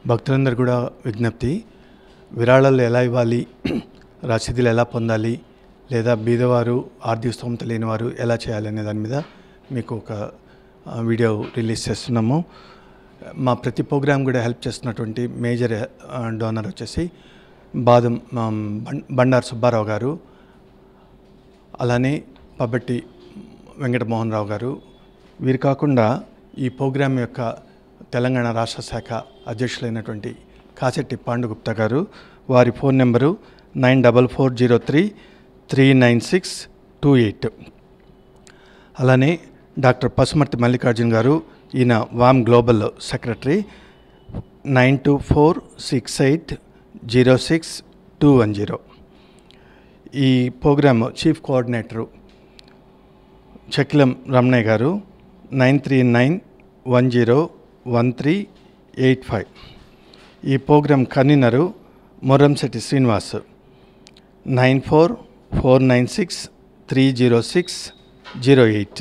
భక్తులందరూ కూడా విజ్ఞప్తి విరాళాలు ఎలా ఇవ్వాలి రసీదులు ఎలా పొందాలి లేదా బీదవారు ఆర్థిక స్తోమత లేని వారు ఎలా చేయాలి అనే దాని మీద మీకు ఒక ఆ, వీడియో రిలీజ్ చేస్తున్నాము మా ప్రతి ప్రోగ్రామ్ కూడా హెల్ప్ చేస్తున్నటువంటి మేజర్ ఆ, డోనర్ వచ్చేసి బాదం ఆ, బం- బండారు సుబ్బారావు గారు అలానే పబ్బట్టి వెంకటమోహన్ రావు గారు వీరు కాకుండా ఈ ప్రోగ్రాం యొక్క తెలంగాణ రాష్ట్ర శాఖ అధ్యక్షులైనటువంటి కాశెట్టి పాండుగుప్తా గారు వారి phone number nine double four zero three three nine six two eight అలానే డాక్టర్ పసుమర్తి మల్లికార్జున్ గారు ఈయన వామ్ global secretary nine two four six eight zero six two one zero ఈ program chief coordinator Chakilam Ramanaiah గారు nine three nine one zero one three eight five ఈ program convenor Morramshetti Srinivas nine four four nine six three zero six zero eight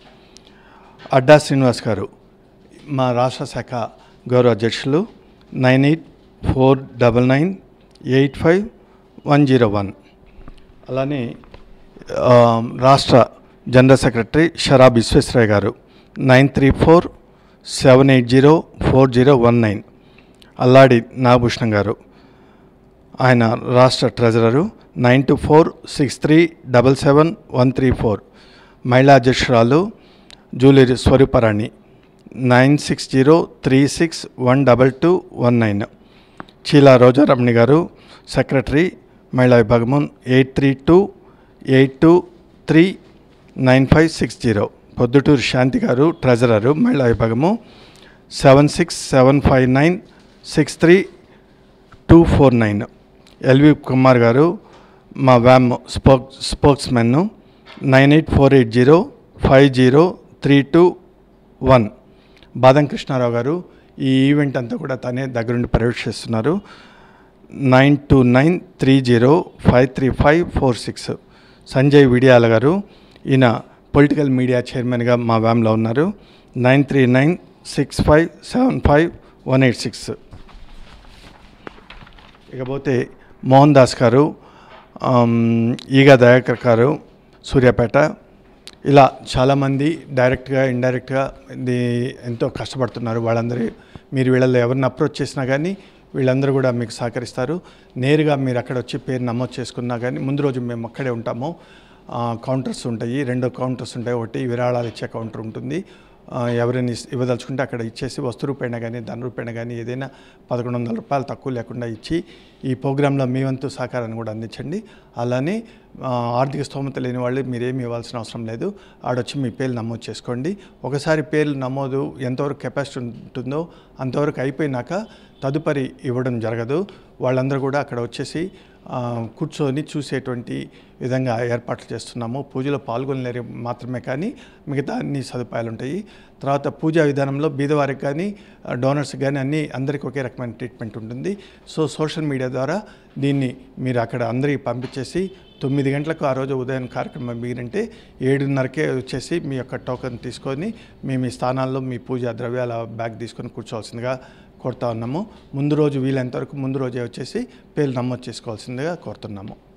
Adda Srinivas గారు మా రాష్ట్ర శాఖ గౌరవ అధ్యక్షులు nine eight four double nine eight five one zero one అలానే ఆ, రాష్ట్ర జనరల్ సెక్రటరీ షరాబ్ విశ్వేశ్వరయ్య గారు nine three four seven eight zero four zero one nine Alladi Nagabhushanam గారు ఆయన రాష్ట్ర treasurer nine two four six three double seven one three four మహిళా అధ్యక్షురాలు Julie Swarooparani nine six zero three six one double two one nine Cheela Rojaramani గారు secretary మహిళా విభాగము eight three two eight two three nine five six zero Poddutur Shanti గారు treasurer మహిళా విభాగము seven six seven five nine six three two four nine L V Kumar గారు మా వ్యామ్ spoke spokesmen nine eight four eight zero five zero three two one Badam Krishnarao గారు ఈ event అంతా కూడా తనే దగ్గరుండి పర్యవేక్షిస్తున్నారు nine two nine three zero five three five four six Sanjay Vidiyala గారు ఈయన పొలిటికల్ మీడియా చైర్మన్గా మా వ్యామ్లో ఉన్నారు nine three nine six five seven five one eight six ఇకపోతే మోహన్ దాస్ గారు ఆమ్, ఈగ దయాకర్ గారు సూర్యాపేట ఇలా చాలామంది డైరెక్ట్గా ఇండైరెక్ట్గా ఇది ఎంతో కష్టపడుతున్నారు వాళ్ళందరూ మీరు వీళ్ళలో ఎవరిని అప్రోచ్ చేసినా కానీ వీళ్ళందరూ కూడా మీకు సహకరిస్తారు నేరుగా మీరు అక్కడ వచ్చి పేరు నమోదు చేసుకున్నా కానీ ముందు రోజు మేము అక్కడే ఉంటాము ఆ, కౌంటర్స్ ఉంటాయి రెండు కౌంటర్స్ ఉంటాయి ఒకటి విరాళాలు ఇచ్చే కౌంటర్ ఉంటుంది ఆ, ఎవరైనా ఇస్- ఇవ్వదలుచుకుంటే అక్కడ ఇచ్చేసి వస్తు రూపాయన కానీ ధన రూపాయన కానీ ఏదైనా పదకొండు వందల రూపాయలు తక్కువ లేకుండా ఇచ్చి ఈ ప్రోగ్రాంలో మీ వంతు సహకారాన్ని కూడా అందించండి అలానే ఆ, ఆర్థిక స్తోమత లేని వాళ్ళు మీరేమి ఇవ్వాల్సిన అవసరం లేదు ఆడొచ్చి మీ పేర్లు నమోదు చేసుకోండి ఒకసారి పేర్లు నమోదు ఎంతవరకు కెపాసిటీ ఉంటుందో అంతవరకు అయిపోయినాక తదుపరి ఇవ్వడం జరగదు వాళ్ళందరూ కూడా అక్కడ వచ్చేసి ఆ, కూర్చొని చూసేటువంటి విధంగా ఏర్పాట్లు చేస్తున్నాము పూజలో పాల్గొనలేరు మాత్రమే కానీ మిగతా అన్ని సదుపాయాలు ఉంటాయి తర్వాత పూజా విధానంలో బీదవారికి కానీ డోనర్స్కి కానీ అన్ని అందరికీ ఒకే రకమైన ట్రీట్మెంట్ ఉంటుంది సో సోషల్ మీడియా ద్వారా దీన్ని మీరు అక్కడ అందరికీ పంపించేసి తొమ్మిది గంటలకు ఆ రోజు ఉదయం కార్యక్రమం మిగిలింటే ఏడున్నరకే వచ్చేసి మీ యొక్క టోకెన్ తీసుకొని మీ మీ స్థానాల్లో మీ పూజా ద్రవ్యాల బ్యాగ్ తీసుకొని కూర్చోవాల్సిందిగా కోరుతా ఉన్నాము ముందు రోజు వీలైనంత వరకు ముందు రోజే వచ్చేసి పేర్లు నమోదు చేసుకోవాల్సిందిగా కోరుతున్నాము